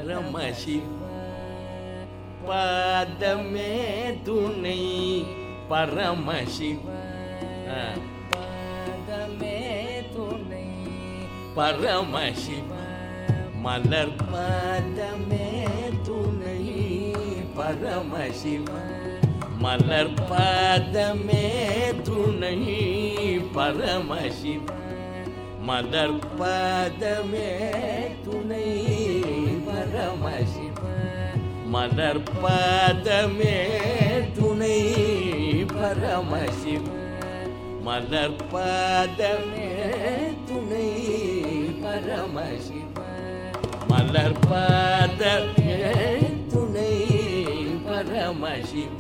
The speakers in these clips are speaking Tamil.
பரமசிவ பாதமே துணை பரமசிவ ஆ. பாதமே துணை பரமசிவ மலர் பாதமே துணை பரமசிவ மலர் பாதமே துணை பரமசிவ மலர் பாதமே துணை பரமசிவ மலர் பாதமே துணை பரமசிவ மலர் பாதமே துணை பரமசிவ மலர் பாதமே துணை பரமசிவ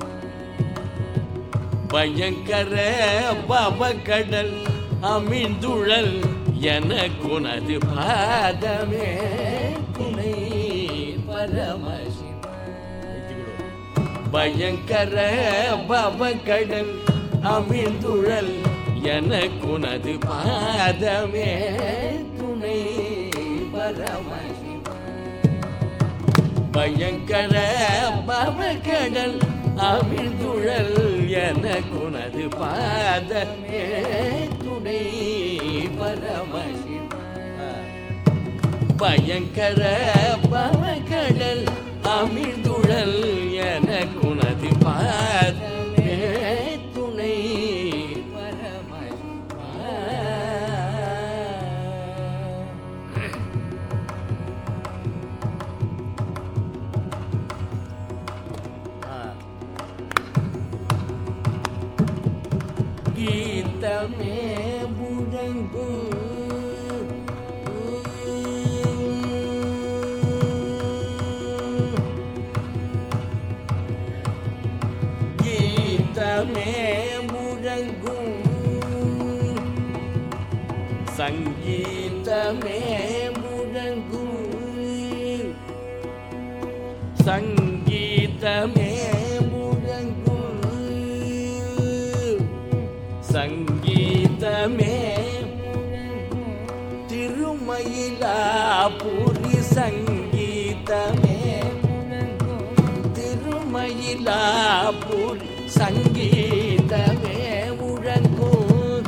பயங்கர பவக்கடல் அமிழ்ந்துழல் எனக்குனது பாதமே துணை பரமசிவ பயங்கர பவக்கடல் அமிழ்ந்துழல் எனக்குனது பாதமே துணை பரமசிவ பயங்கர பவக்கடல் அமிழ்ந்துழல் எனக்குனது பாதமே துணை பரமசிவ பயங்கர பவக்கடல் அமிழ்ந்துழல் எனக்குனது பாதமே துணை கீதமே முழங்கு கீதமே முழங்கும் சங்கீதமே முழங்கும் சங்கீதமே முழங்கும் சங்கீதமே திருமயிலாபுரி சங்கீதமே திருமயிலாபுரி சங்கீதமே முழங்கும்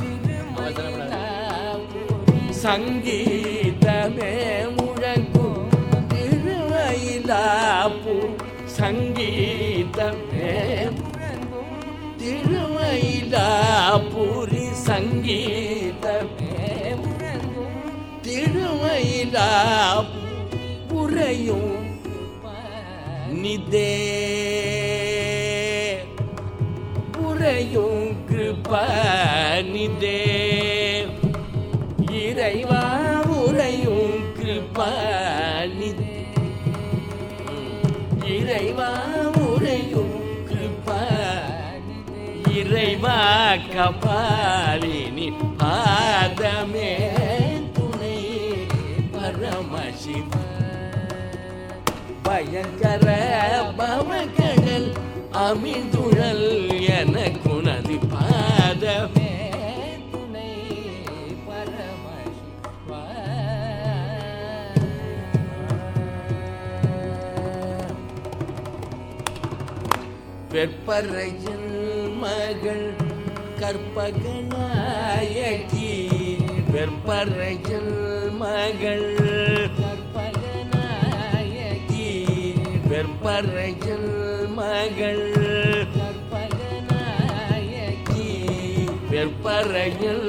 சங்கீதமே முழங்கும் திருமயிலாபுரி சங்கீதமே திருமயிலாபுரி சங்கீதமே திருமயிலாபுரையும் நிதே புரையும் கிருபனிதே இறைவா உரையும் கிருபனிதே இறைவா உரையும் கிருபனிதே இறைவா கபாலினி பாதமே துணை பரமசிவ பயங்கர பவகடல் அமிழ்ந்துழல் எனக்குனது பாதமே துணை வெப்பரையில் மகள் கற்பகநாயகி வெப்பரையில் மகள் கற்பகநாயகி வெப்பரையில் மகள் கற்பகநாயகி வெப்பரையில்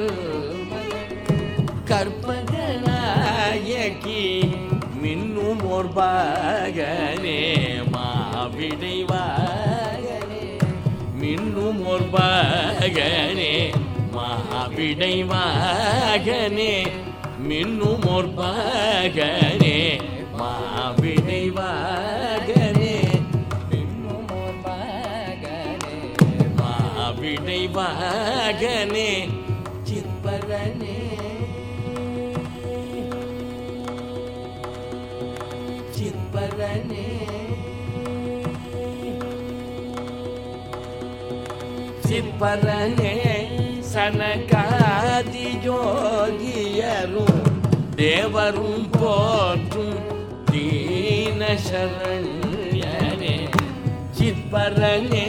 கற்பகநாயகி மின்னும் ஓர் பாகனே மாவிடை வாகனே மின்னும் ஓர் பாகனே மாவிடை வாகனே மின்னும் ஓர் பாகனே மாவிடை வாகனே மின்னும் ஓர் பாகனே மாவிடை வாகனே சிற்பரனே சிற்பரனே சிற்பரனே சனகாதி ஜோகியரும் தேவரும் போற்றும் தீன சரண்யனே சிற்பரனே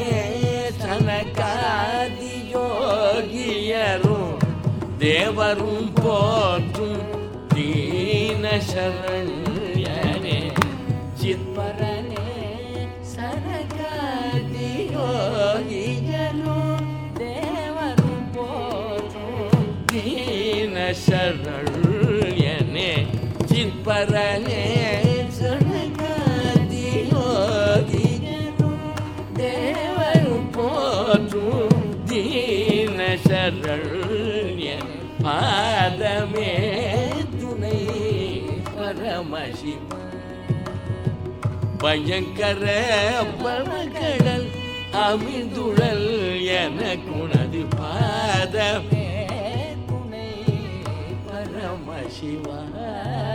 சனகாதி யோகியரும் தேவரும் போற்றும் தீன சரண்யனே சிற்பரனே சனகாதி யோகியரும் தேவரும் போற்றும் தீன சரண்யனே சிற்பரனே சனகாதி யோகியரும் தேவரும் போற்றும் தீன சரண்யன் பாதமே துணை பரமசிவ பயங்கர பவகடல் அமிழ்ந்துழல் என குணது பாதமே துணை பரமசிவா